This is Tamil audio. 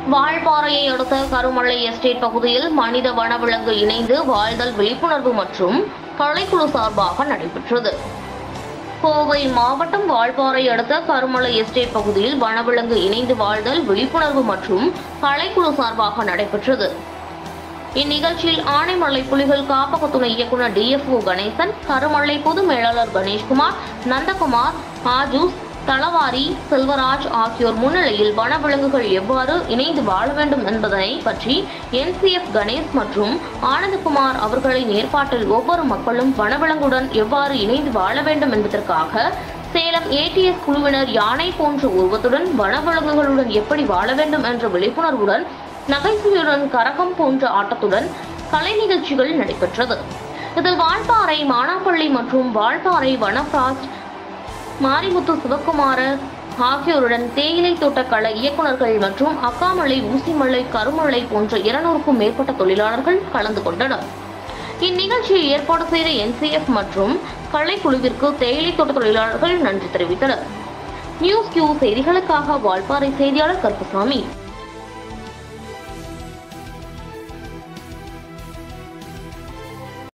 வால்பாறையை அடுத்த கருமலை எஸ்டேட் பகுதியில் மனித வனவிலங்கு இணைந்து வாழ்தல் விழிப்புணர்வு மற்றும் கலைக்குழு சார்பாக நடைபெற்றது கோவை மாவட்டம் வால்பாறை அடுத்த கருமலை எஸ்டேட் பகுதியில் வனவிலங்கு இணைந்து வாழ்தல் விழிப்புணர்வு மற்றும் கலைக்குழு சார்பாக நடைபெற்றது இந்நிகழ்ச்சியில் ஆனைமலை புலிகள் காப்பக துணை இயக்குநர் டிஎஃப்ஓ கணேசன் கருமலை பொது மேலாளர் கணேஷ்குமார் நந்தகுமார் ஆஜூஸ் தளவாரி செல்வராஜ் ஆகியோர் முன்னிலையில் வனவிலங்குகள் எவ்வாறு இணைந்து வாழ வேண்டும் என்பதனை பற்றி என்சிஎஃப் கணேஷ் மற்றும் ஆனந்தகுமார் அவர்களின் ஏற்பாட்டில் ஒவ்வொரு மக்களும் வனவிலங்குடன் எவ்வாறு இணைந்து வாழ வேண்டும் என்பதற்காக சேலம் ஏடிஎஸ் குழுவினர் யானை போன்ற உருவத்துடன் வனவிலங்குகளுடன் எப்படி வாழ வேண்டும் என்ற விழிப்புணர்வுடன் நகைச்சுவையுடன் கரகம் போன்ற ஆட்டத்துடன் கலை நிகழ்ச்சிகள் நடைபெற்றது இதில் வால்பாறை மானாப்பள்ளி மற்றும் வால்பாறை வனப்பிராஜ் மாரிமுத்து சிவக்குமார ஆகியோருடன் தேயிலை தோட்ட கள இயக்குநர்கள் மற்றும் அக்காமலை ஊசிமலை கருமலை போன்ற இருநூறுக்கும் மேற்பட்ட தொழிலாளர்கள் கலந்து கொண்டனர் இந்நிகழ்ச்சியை ஏற்பாடு செய்த என்சிஎஃப் மற்றும் கலைக்குழுவிற்கு தேயிலை தோட்ட தொழிலாளர்கள் நன்றி தெரிவித்தனர் நியூஸ் கியூ செய்திகளுக்காக வால்பாறை செய்தியாளர் கருப்பசாமி